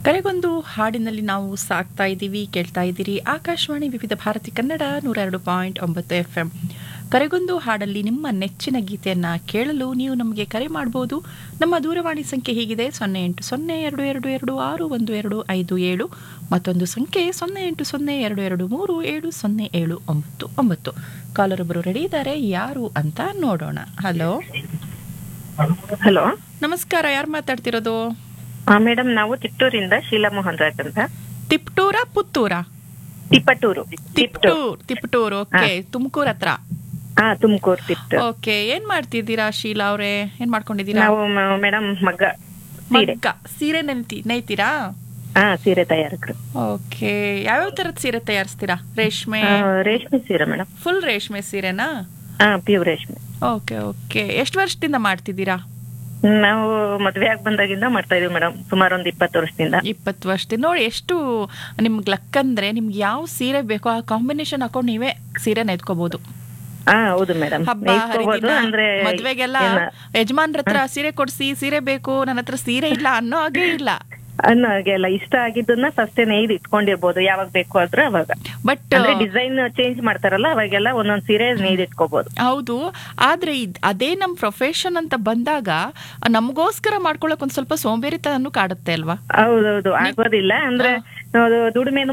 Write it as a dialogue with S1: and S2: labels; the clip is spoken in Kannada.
S1: ಕರೆಗೊಂದು ಹಾಡಿನಲ್ಲಿ ನಾವು ಸಾಕ್ತಾ ಇದ್ದೀವಿ ಕೇಳ್ತಾ ಇದ್ದೀರಿ ಆಕಾಶವಾಣಿ ವಿವಿಧ ಭಾರತಿ ಕನ್ನಡ ನೂರ ಎರಡು ಪಾಯಿಂಟ್ ಒಂಬತ್ತು ಎಫ್ ಎಂ ಕರೆಗೊಂದು ಹಾಡಲ್ಲಿ ನಿಮ್ಮ ನೆಚ್ಚಿನ ಗೀತೆಯನ್ನು ಕೇಳಲು ನೀವು ನಮಗೆ ಕರೆ ಮಾಡ್ಬೋದು ನಮ್ಮ ದೂರವಾಣಿ ಸಂಖ್ಯೆ ಹೀಗಿದೆ ಸೊನ್ನೆ ಎಂಟು ಸೊನ್ನೆ ಎರಡು ಎರಡು ಎರಡು ಆರು ಒಂದು ಎರಡು ಐದು ಏಳು ಮತ್ತೊಂದು ಸಂಖ್ಯೆ ಸೊನ್ನೆ ಎಂಟು ಸೊನ್ನೆ ಎರಡು ಎರಡು ಮೂರು ಏಳು ಸೊನ್ನೆ ಏಳು ಒಂಬತ್ತು ಒಂಬತ್ತು ಕಾಲರೊಬ್ಬರು ರೆಡಿ ಇದ್ದಾರೆ ಯಾರು ಅಂತ ನೋಡೋಣ ಹಲೋ
S2: ಹಲೋ
S1: ನಮಸ್ಕಾರ ಯಾರು ಮಾತಾಡ್ತಿರೋದು
S2: ಮೇಡಮ್ ನಾವು ತಿಪ್ಟೂರಿಂದ ಶೀಲಾ ಮೋಹನ್ ರಾಜ್ ಅಂತ
S1: ತಿಪ್ಟೂರ ಪುತ್ತೂರಾ
S2: ತಿಪ್ಪಟೂರು ತಿಪ್ಟೂರು
S1: ತಿಪ್ಟೂರ್ ತಿಪ್ಟೂರ್ ಓಕೆ ತುಮಕೂರ್ ಹತ್ರ
S2: ಹಾ ತುಮಕೂರು ತಿಪ್ಟೂರು
S1: ಓಕೆ ಏನ್ ಮಾಡ್ತಿದ್ದೀರಾ ಶೀಲಾ ಅವ್ರೆ ಏನ್ ಮಾಡ್ಕೊಂಡಿದ್ದೀರಾ
S2: ನಾವು ಮೇಡಮ್ ಮಗ್ಗ ಸೀರೆ
S1: ಮಗ್ಗ ಸೀರೆ ನೆನ್ತಿ ನೇಯ್ತೀರಾ
S2: ಹಾ ಸೀರೆ ತಯಾರಕರು
S1: ಓಕೆ ಯಾವ್ಯಾವ ತರದ್ ಸೀರೆ ತಯಾರಿಸ್ತೀರಾ ರೇಷ್ಮೆ
S2: ಆ, ರೇಷ್ಮೆ ಸೀರೆ ಮೇಡಮ್
S1: ಫುಲ್ ರೇಷ್ಮೆ ಸೀರೆನಾ
S2: ಹಾ ಪ್ಯೂರ್ ರೇಷ್ಮೆ
S1: ಓಕೆ ಓಕೆ ಎಷ್ಟು ವರ್ಷದಿಂದ ಮಾಡ್ತಿದ್ದೀರಾ
S2: ನಾವು ಮದ್ವೆ ಆಗಿ ಬಂದಾಗಿಂದ ಮಾಡ್ತಾ ಇದೀವಿ ಮೇಡಮ್ ಸುಮಾರು ಒಂದ್ ಇಪ್ಪತ್ತು ವರ್ಷದಿಂದ
S1: ಇಪ್ಪತ್ತು ವರ್ಷದಿಂದ ನೋಡಿ ಎಷ್ಟು ನಿಮ್ಗೆ ಲಕ್ ಅಂದ್ರೆ ನಿಮ್ಗೆ ಯಾವ ಸೀರೆ ಬೇಕೋ ಆ ಕಾಂಬಿನೇಷನ್ ಹಾಕೊಂಡು ನೀವೇ ಸೀರೆ ನೆತ್ಕೋಬಹುದು
S2: ಹಾ ಹೌದು ಮೇಡಮ್
S1: ಹಬ್ಬ ಹರಿದಿನ
S2: ಅಂದ್ರೆ
S1: ಮದ್ವೆಗೆಲ್ಲ
S2: ಏನ-
S1: ಯಜಮಾನ್ರ ಹತ್ರ ಸೀರೆ ಕೊಡ್ಸಿ ಸೀರೆ ಬೇಕು ನನ್ನ ಹತ್ರ ಸೀರೆ ಇಲ್ಲ ಅನ್ನೋ ಹಾಗೆ ಇಲ್ಲ
S2: ಅನ್ನೋ ಹಾಗೆಲ್ಲ ಇಷ್ಟ ಆಗಿದ್ದನ್ನ ಫಸ್ಟೇ ನೇಯ್ದು ಇಟ್ಕೊಂಡಿರ್ಬೋದು ಯಾವಾಗ ಬೇಕು ಆದ್ರೆ ಅವಾಗ
S1: ಬಟ್
S2: ಅಂದ್ರೆ ಡಿಸೈನ್ ಚೇಂಜ್ ಮಾಡ್ತಾರಲ್ಲ ಅವಾಗೆಲ್ಲ ಒಂದೊಂದ್ ಸೀರೆ ನೇಯ್ದು ಇಟ್ಕೋಬಹುದು
S1: ಹೌದು ಆದ್ರೆ ಇದ್- ಅದೇ ನಮ್ ಪ್ರೊಫೆಷನ್ ಅಂತ ಬಂದಾಗ ನಮಗೋಸ್ಕರ ಮಾಡ್ಕೊಳಕ್ ಒಂದ್ ಸ್ವಲ್ಪ ಸೋಂಬೇರಿತನೂ ಕಾಡುತ್ತೆ ಅಲ್ವಾ
S2: ಹೌದೌದು ಆಗೋದಿಲ್ಲ ಅಂದ್ರೆ ಅದು ದುಡಿಮೆ